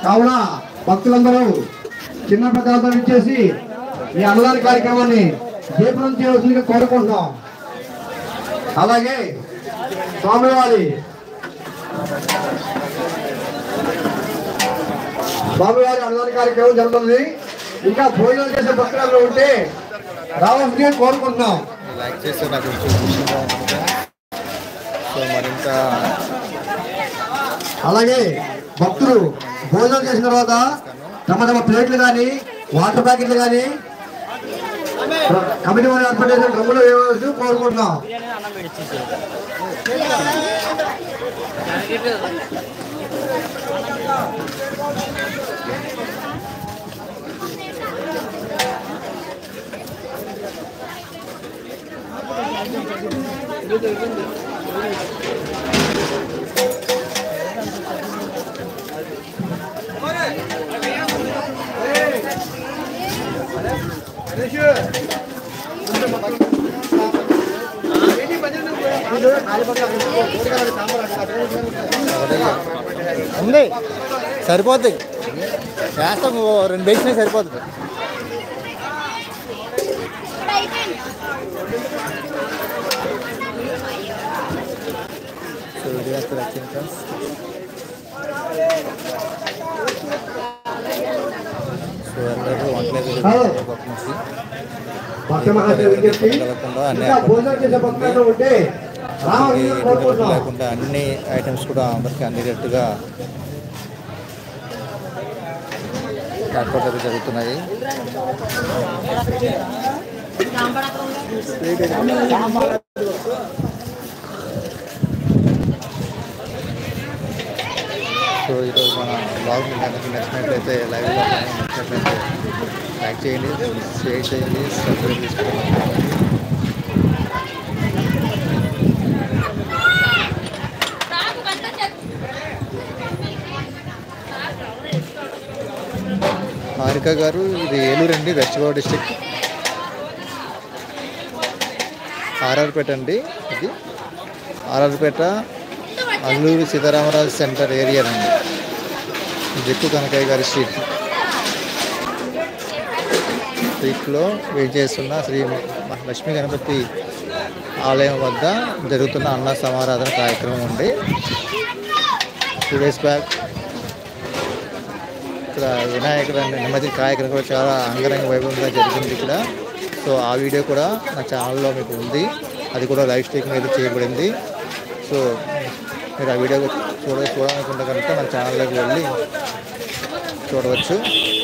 కావున భక్తులందరూ చిన్న పెద్దలందరూ ఇచ్చేసి ఈ అన్నదాన కార్యక్రమాన్ని జయప్రదం చేయవలసిందిగా కోరుకుంటున్నాం అలాగే స్వామివారి స్వామివారి అన్నదాన కార్యక్రమం జరుగుతుంది ఇంకా భోజనం చేసే భక్తులు ఉంటే రావాల్సిందిగా కోరుకుంటున్నాం లైక్ చేస్తే నాకు కొంచెం ఖుషిగా ఉంటుంది సో మరింత అలాగే భక్తులు భోజనం చేసిన తర్వాత తమ తమ ప్లేట్లు కానీ వాటర్ ప్యాకెట్లు కానీ కమిటీ వారు ఏర్పాటు చేసిన డ్రమ్ములు వేయవలసి కోరుకుంటున్నాం ఉంది సరిపోద్ది వేస్తాం ఓ రెండు వేసినా సరిపోతుంది సో వీడియో వస్తుంది వచ్చింది ఫ్రెండ్స్ సో అందరూ వంటలేదు పక్క నుంచి భక్త మహాశయ విజ్ఞప్తి ఇంకా భోజనం చేసే భక్తులు ఉంటే రావాల్సిందిగా ఎటువంటి కోరుకుంటున్నాం లేకుండా అన్ని ఐటమ్స్ కూడా అందరికీ అందేటట్టుగా ఏర్పాట్లు జరుగుతున్నాయి సో ఈరోజు మన బ్లాగ్ మీకు కనుక నచ్చినట్లయితే లైవ్లో నచ్చినట్లయితే లైక్ చేయండి షేర్ చేయండి సబ్స్క్రైబ్ చేసుకోండి హారిక గారు ఇది ఏలూరు అండి వెస్ట్ గోవా డిస్టిక్ ఆర్ఆర్పేట అండి ఇది ఆర్ఆర్పేట అల్లూరు సీతారామరాజు సెంటర్ ఏరియా అండి జక్కు కనకయ్య గారి స్ట్రీట్ స్ట్రీట్లో చేస్తున్న శ్రీ లక్ష్మీ గణపతి ఆలయం వద్ద జరుగుతున్న అన్న సమారాధన కార్యక్రమం ఉంది టూ డేస్ బ్యాక్ ఇక్కడ వినాయకుడు నెమ్మది కార్యక్రమం కూడా చాలా అంగరంగ వైభవంగా జరిగింది ఇక్కడ సో ఆ వీడియో కూడా నా ఛానల్లో మీకు ఉంది అది కూడా లైవ్ స్ట్రీమింగ్ అయితే చేయబడింది సో మీరు ఆ వీడియో చూడ చూడాలనుకుంటే కనుక నా ఛానల్లోకి వెళ్ళి చూడవచ్చు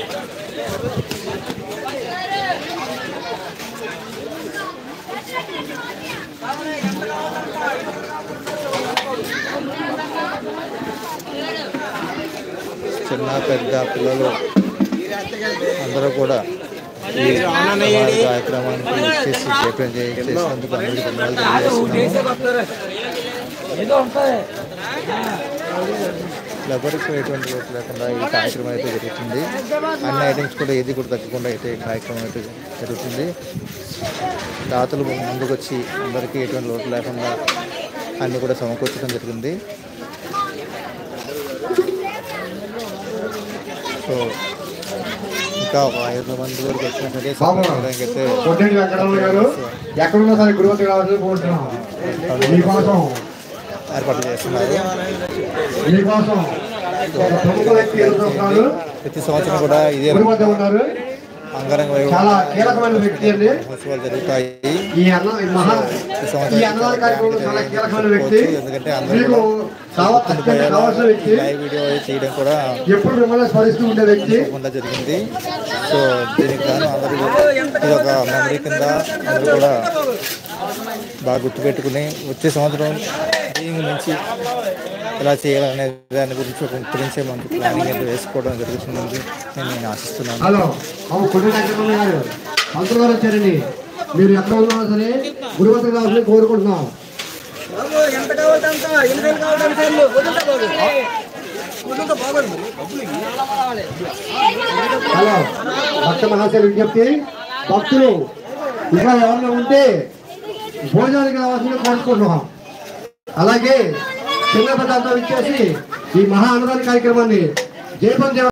చిన్న పెద్ద పిల్లలు అందరూ కూడా ఈ సమాజ కార్యక్రమానికి చేసి జపం చేసినందుకు అందరికీ ధన్యవాదాలు తెలియజేస్తున్నాము ఎవరికి ఎటువంటి లోటు లేకుండా ఈ కార్యక్రమం అయితే జరుగుతుంది అన్ని ఐటమ్స్ కూడా ఏది కూడా తగ్గకుండా అయితే ఈ కార్యక్రమం అయితే జరుగుతుంది దాతలు ముందుకు వచ్చి అందరికీ ఎటువంటి లోటు లేకుండా అన్ని కూడా సమకూర్చడం జరిగింది సో ఇంకా ఒక ఐదు మంది వరకు వచ్చినట్లయితే సమకూర్చడానికి అయితే కొట్టేటి వెంకటరమణ గారు ఎక్కడున్నా సరే గురువతి కావాల్సింది కోరుతున్నాం మీకోసం ఏర్పాటు చేస్తున్నారు మీకోసం ఒక ప్రముఖ వ్యక్తి ఎదుర్కొస్తున్నారు ప్రతి సంవత్సరం కూడా ఇదే గురువతి ఉన్నారు అంగరంగ చాలా వైభవం కీలకమైన వ్యక్తి అండి మహోత్సవాలు జరుగుతాయి ఈ అన్న ఈ మహా ఈ అన్నదాన కార్యక్రమంలో చాలా కీలకమైన వ్యక్తి ఎందుకంటే అందరూ మీకు కావ- అత్యంత కావాల్సిన వ్యక్తి లైవ్ వీడియో చేయడం కూడా ఎప్పుడు మిమ్మల్ని స్మరిస్తూ ఉండే వ్యక్తి తప్పకుండా జరిగింది సో దీనికి గాను అందరూ ఇది ఒక మెమరీ కింద అందరూ కూడా బాగా గుర్తుపెట్టుకుని వచ్చే సంవత్సరం దీని నుంచి ఎలా చేయాలనే దాని గురించి ఒక గురించి మనకి ప్లానింగ్ అయితే వేసుకోవడం జరుగుతుందని నేను నేను ఆశిస్తున్నాను హలో అవును కొట్టి వెంకటరమణ గారు మంత్రులు గారు వచ్చారండి మీరు ఎక్కడ ఉన్నా సరే గురువతి కావాల్సింది కోరుకుంటున్నాం ఎంత కావాలంటే అంత ఎన్ని వేలు కావాలంటే అన్ని వదులుతా బాబు వదులుతా బాగోదు హలో భక్త మహాశయ విజ్ఞప్తి భక్తులు ఇంకా ఎవరైనా ఉంటే భోజనానికి రావాల్సింది కోరుకుంటున్నాం అలాగే చిన్న పెద్ద ఇచ్చేసి ఈ మహా అన్నదాన కార్యక్రమాన్ని జయపం